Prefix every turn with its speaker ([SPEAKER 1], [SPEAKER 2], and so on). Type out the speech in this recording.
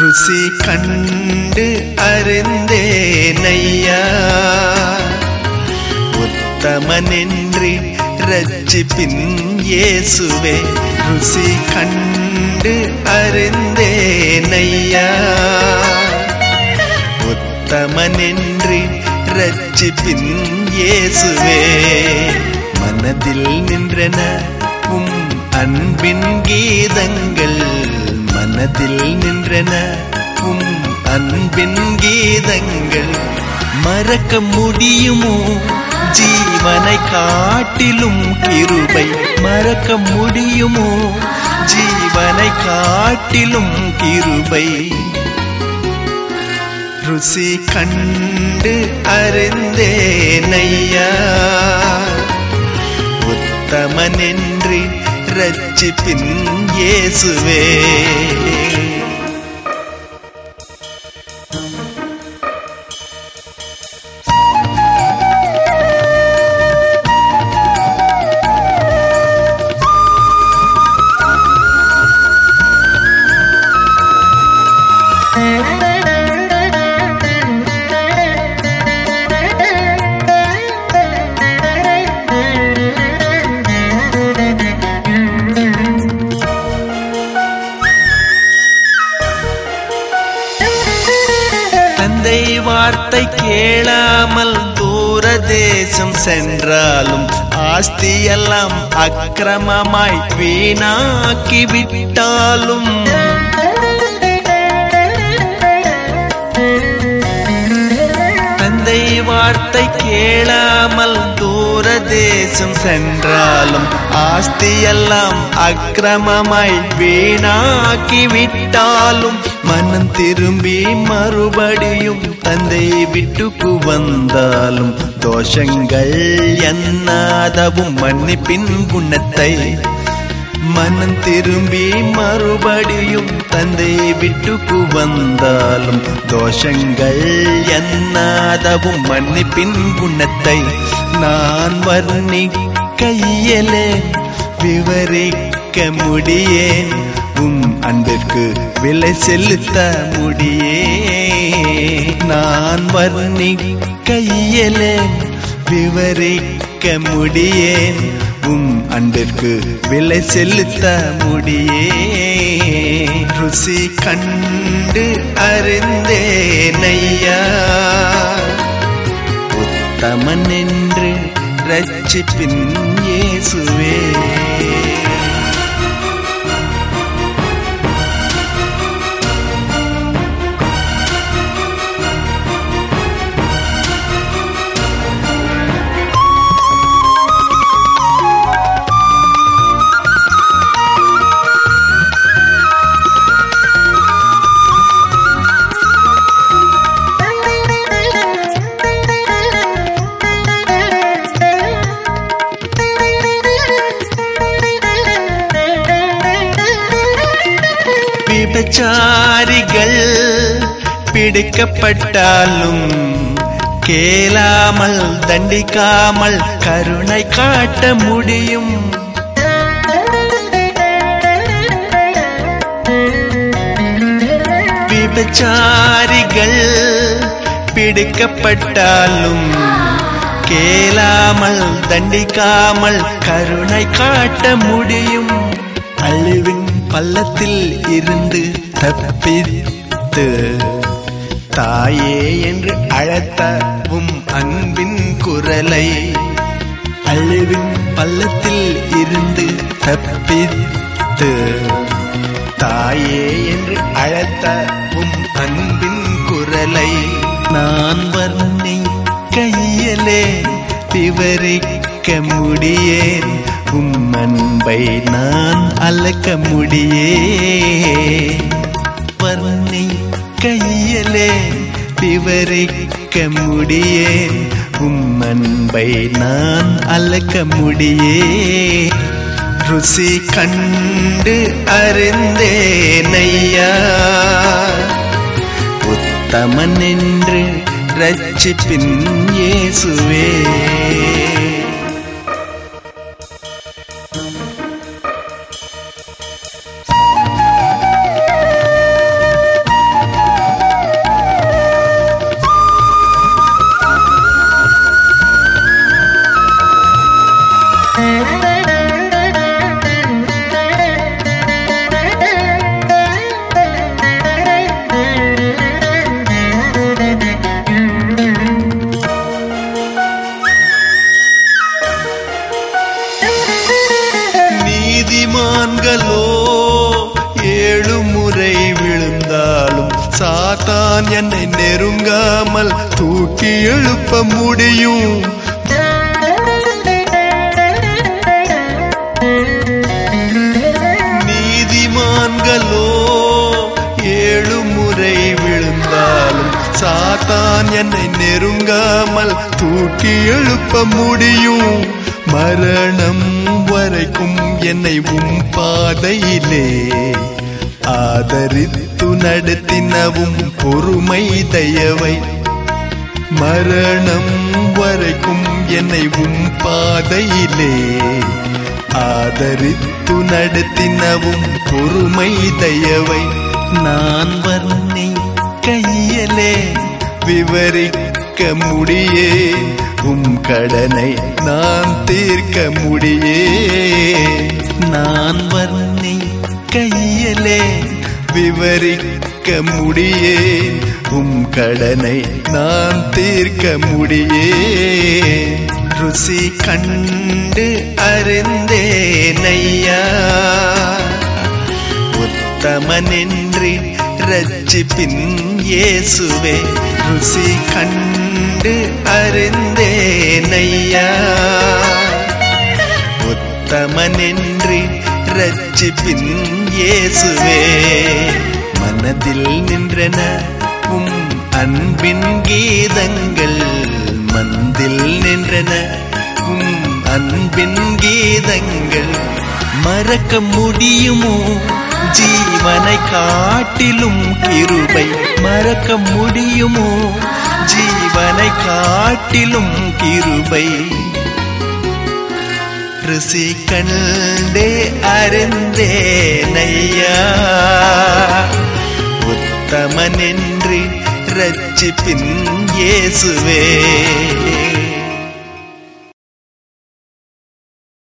[SPEAKER 1] ருசி கண்டு அறிந்தேனையா உத்தமனென்று ரட்சிப்பின் இயேசுவே ருசி கண்டு அறிந்தேனையா உத்தமனென்று ரட்சிப்பின் இயேசுவே மனதில் நின்றன உம் அன்பின் கீதங்கள் மனதில் நின்றன உம் அன்பின் கீதங்கள் மறக்க முடியுமோ ஜீவனை காட்டிலும் கிருபை மறக்க முடியுமோ ஜீவனை காட்டிலும் கிருபை ருசி கண்டு அறிந்தேனையா உத்தமனென்று ரட்சிப்பின் இயேசுவே தந்தை வார்த்தை கேளாமல் தூர தேசம் சென்றாலும் ஆஸ்தியெல்லாம் அக்கிரமமாய் வீணாக்கி விட்டாலும் தந்தை வார்த்தை கேளாமல் தூர தேசம் சென்றாலும் ஆஸ்தியெல்லாம் அக்கிரமமாய் வீணாக்கி விட்டாலும் மனம் திரும்பி மறுபடியும் தந்தை விட்டுக்கு வந்தாலும் தோஷங்கள் என்னாதவும் மன்னிப்பின் குணத்தை மனம் திரும்பி மறுபடியும் தந்தை விட்டுக்கு வந்தாலும் தோஷங்கள் என்னாதவும் மன்னிப்பின் குணத்தை நான் வர்ணி கையலே விவரிக்க முடியேன் உம் அன்பிற்கு விலை செலுத்த முடியே நான் வர்ணி கையலே விவரிக்க முடியேன் உம் அன்பிற்கு விலை செலுத்த முடியே ருசி கண்டு அறிந்தேனையா உத்தமன் என்று ரட்சிப்பின் இயேசுவே விபச்சாரிகள் பிடிக்கப்பட்டாலும் கேளாமல் தண்டிக்காமல் கருணை காட்ட முடியும் விபச்சாரிகள் பிடிக்கப்பட்டாலும் கேளாமல் தண்டிக்காமல் கருணை காட்ட முடியும் அழிவின் பள்ளத்தில் இருந்து தப்பித்து தாயே என்று அழைத்த உம் அன்பின் குரலை அழிவின் பள்ளத்தில் இருந்து தப்பித்து தாயே என்று அழைத்த உம் அன்பின் குரலை நான் வர்ணி கையலே விவரிக்க முடியேன் உம் அன்பை நான் அளக்க முடியே வர்ணி கையலே விவரிக்க முடியேன் உம் அன்பை நான் அளக்க முடியே ருசி கண்டு அறிந்தேனையா உத்தமன் என்று ரட்சிப்பின் இயேசுவே சாத்தான் என்னை நெருங்காமல் தூக்கி எழுப்ப முடியும் நீதிமான்களோ ஏழு முறை விழுந்தாலும் சாத்தான் என்னை நெருங்காமல் தூக்கி எழுப்ப முடியும் மரணம் வரைக்கும் என்னை உம் பாதையிலே ஆதரித்து நடத்தினவும் பொறுமை தயவை மரணம் வரைக்கும் என்னை உம் பாதையிலே ஆதரித்து நடத்தினவும் பொறுமை தயவை நான் வர்ணி கையலே விவரிக்க முடியே உம் கடனை நான் தீர்க்க முடியே நான் வர்ணி கையலே விவரிக்க முடியே உம் கடனை நான் தீர்க்க முடியே ருசி கண்டு அறிந்தேனையா உத்தமனின்றி ரட்சிப்பின் இயேசுவே ருசி கண்டு அறிந்தேனையா உத்தமனின்றி ரட்சிப்பின் இயேசுவே மனதில் நின்றன உம் அன்பின் கீதங்கள் மந்தில் நின்றன உம் அன்பின் கீதங்கள் மறக்க முடியுமோ ஜீவனை காட்டிலும் கிருபை மறக்க முடியுமோ ஜீவனை காட்டிலும் கிருபை ருசி கண்டே அறிந்தேனையா உத்தமனின்றி ரட்சிப்பின் இயேசுவே